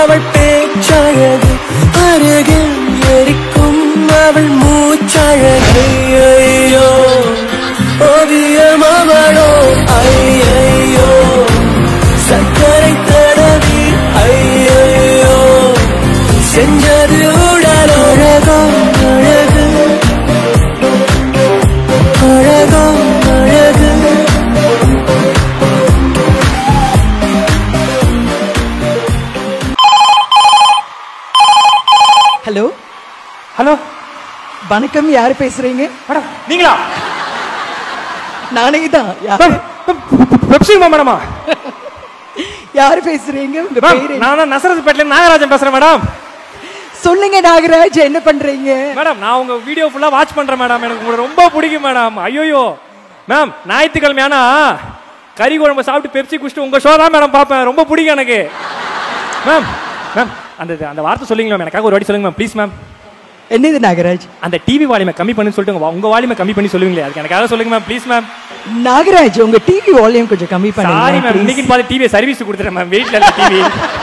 அவள் பேச்சழகு அருகில் எரிக்கும் அவள் மூச்சழகு ஐயோ ஓவியம் அவளோ ஐயோ சர்க்கரை தடவி ஐயோ செஞ்சது உடல் அழகோ அழகு அழகோ அழகு ஹலோ ஹலோ வணக்கம் யார் பேசுறீங்க மேடம் நீங்களா நானே தான் மேம் பெப்சிமா மேடமா யார் பேசுறீங்க உங்க மேம் பேரு நான் தான் நசரத்பேட்டில நாகராஜன் பேசுறேன் மேடம் சொல்லுங்க நாகராஜ் என்ன பண்றீங்க மேடம் நான் உங்க வீடியோ ஃபுல்லா வாட்ச் பண்றேன் மேடம் எனக்கு உங்களை ரொம்ப பிடிக்கும் மேடம் ஐயோயோ மேம் ஞாயிற்றுக்கிழமை ஆனா கறி குழம்பு சாப்பிட்டு பெப்சி குடிச்சிட்டு உங்க ஷோ தான் மேடம் பார்ப்பேன் ரொம்ப பிடிக்கும் எனக்கு மேம் மேம் அந்த அந்த வார்த்தை சொல்லுங்களா மேம் எனக்காக ஒரு வாட்டி சொல்லுங்க மேம் ப்ளீஸ் மேம் என்னது நாகராஜ் அந்த டிவி வால்யூமை கம்மி பண்ணி சொல்லிட்டு உங்க- உங்க வால்யூமை கம்மி பண்ணி சொல்லுவீங்களே அதுக்கு எனக்காக சொல்லுங்க மேம் ப்ளீஸ் மேம் நாகராஜ் உங்க டிவி வால்யூம் கொஞ்சம் கம்மி சாரி பண்ணுங்க மேம் இன்னைக்கு பார்த்து டிவியை சர்வீஸ் கொடுத்துறேன் மேம் வெயிட்ல இல்ல TV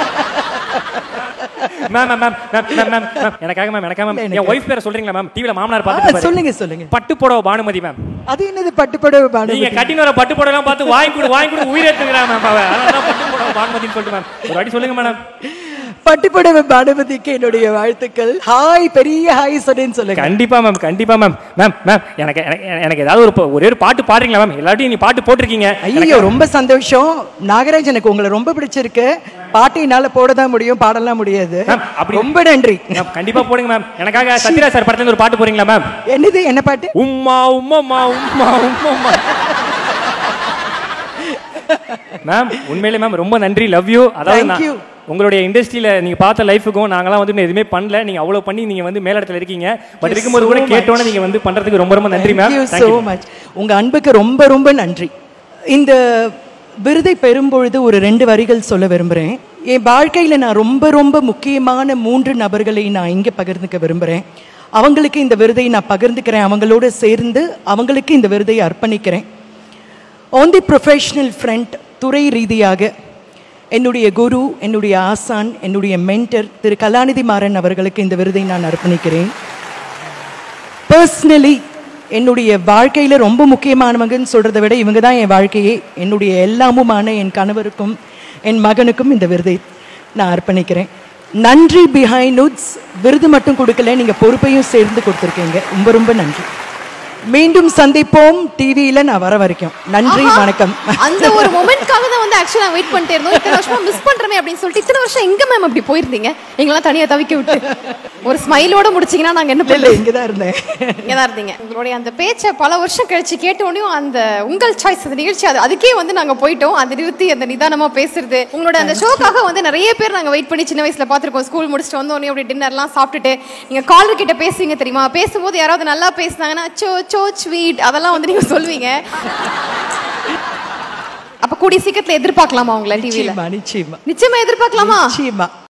ma'am ma'am ma'am ma'am ma'am ma'am ma'am எனக்காக மேம் எனக்காக மேம் இல்ல, என் எனக்கு- ஒய்ஃப் பேரை சொல்றீங்களா மேம் டிவில மாமனார் ஆ, பார்த்துட்டு சொல்லுங்க சொல்லுங்க பட்டு புடவை பானுமதி மேம் அது என்னது பட்டு புடவை பானு நீங்க கட்டின வர பட்டு புடவை எல்லாம் பார்த்து வாங்கி கொடு வாங்கி கொடு உயிர் எடுத்துக்கிறான் மேம் அவ அதனால பட்டு புடவை பானுமதின்னு சொல்லிட்டு மேம் ஒரு வாட்டி சொல்லுங்க மேடம் பட்டு புடவை பானுமதிக்கு என்னுடைய வாழ்த்துக்கள் ஹாய் பெரிய ஹாய் சொல்லுன்னு சொல்லுங்க கண்டிப்பா மேம் கண்டிப்பா மேம் மேம் மேம் எனக்கு எனக்கு- எனக்கு ஏதாவது ஒரு ப- ஒரே ஒரு பாட்டு பாடுறீங்களா மேம் எல்லாத்தையும் நீ பாட்டு போட்டிருக்கீங்க ஐயோ ரொம்ப சந்தோஷம் நாகராஜ் எனக்கு உங்களை ரொம்ப பிடிச்சிருக்கு பாட்டு என்னால போட தான் முடியும் பாடலாம் முடியாது மேம், அப்படி- ரொம்ப நன்றி மேம் கண்டிப்பா போடுங்க மேம் எனக்காக சத்யராஜ் சார் படத்துல இருந்து ஒரு பாட்டு போறீங்களா மேம் என்னது என்ன பாட்டு உம்மா உம்மம்மா உம்மா உம்மம்மா மேம் உண்மையிலே மேம் ரொம்ப நன்றி லவ் யூ அதாவது Thank நான் you. உங்களுடைய இண்டஸ்ட்ரியில நீங்க பார்த்த லைஃபுக்கும் நாங்களாம் வந்து இன்னும் எதுவுமே பண்ணல நீங்க அவ்வளவு பண்ணி நீங்க வந்து மேலிடத்துல இருக்கீங்க பட் you இருக்கும்போது so கூட much. கேட்டோன்னே நீங்க வந்து பண்றதுக்கு ரொம்ப ரொம்ப நன்றி ma'am Thank you so much உங்க அன்புக்கு ரொம்ப ரொம்ப நன்றி இந்த விருதை பெறும்பொழுது ஒரு ரெண்டு வரிகள் சொல்ல விரும்புறேன் என் வாழ்க்கையில நான் ரொம்ப ரொம்ப முக்கியமான மூன்று நபர்களை நான் இங்க பகிர்ந்துக்க விரும்புறேன் அவங்களுக்கு இந்த விருதை நான் பகிர்ந்துக்கிறேன் அவங்களோட சேர்ந்து அவங்களுக்கு இந்த விருதை அர்ப்பணிக்கிறேன் ஆன் தி ப்ரொஃபஷனல் ஃப்ரண்ட் துறை ரீதியாக என்னுடைய குரு என்னுடைய ஆசான் என்னுடைய மென்டர் திரு கலாநிதி மாறன் அவர்களுக்கு இந்த விருதை நான் அர்ப்பணிக்கிறேன் பர்சனலி என்னுடைய வாழ்க்கையில ரொம்ப முக்கியமானவங்கன்னு சொல்றதை விட இவங்க தான் என் வாழ்க்கையே என்னுடைய எல்லாமுமான என் கணவருக்கும் என் மகனுக்கும் இந்த விருதை நான் அர்ப்பணிக்கிறேன் நன்றி பிஹைண்ட் நுட்ஸ் விருது மட்டும் கொடுக்கல நீங்க பொறுப்பையும் சேர்ந்து கொடுத்துருக்கீங்க ரொம்ப ரொம்ப நன்றி மீண்டும் சந்திப்போம் டிவியில நான் வர வரைக்கும் நன்றி ஆஹா. வணக்கம் அந்த ஒரு மொமெண்ட்காக தான் வந்து ஆக்சுவலா வெயிட் பண்ணிட்டே இருந்தோம் இத்தனை வருஷமா மிஸ் பண்றமே அப்படின்னு சொல்லிட்டு இத்தனை வருஷம் எங்க மேம் அப்படி போயிருந்தீங்க எங்கெல்லாம் தனியா தவிக்க விட்டு ஒரு ஸ்மைலோட முடிச்சீங்கன்னா நாங்க என்ன இல்ல பண்ணுவோம் இங்க தான் இருந்தேன் இங்கதான் இருந்தீங்க உங்களுடைய அந்த பேச்சை பல வருஷம் கழிச்சு கேட்ட உடனே அந்த உங்கள் சாய்ஸ் அந்த நிகழ்ச்சி அது அதுக்கே வந்து நாங்க போயிட்டோம் அந்த நிறுத்தி அந்த நிதானமா பேசுறது உங்களோட அந்த ஷோக்காக வந்து நிறைய பேர் நாங்க வெயிட் பண்ணி சின்ன வயசுல பார்த்திருக்கோம் ஸ்கூல் முடிச்சுட்டு வந்த உடனே அப்படி டின்னர்லாம் சாப்பிட்டுட்டு நீங்க காலர் கிட்ட பேசுவீங்க தெரியுமா பேசும்போது யாராவது நல்லா பேசுனாங்கன்னா சோ சோ ஸ்வீட் அதெல்லாம் வந்து நீங்க சொல்வீங்க அப்ப கூடிய சீக்கிரத்துல எதிர்பார்க்கலாமா உங்களை டிவில நிச்சயமா நிச்சயமா நிச்சயமா எதிர்பார்க்கலாமா நிச்சயமா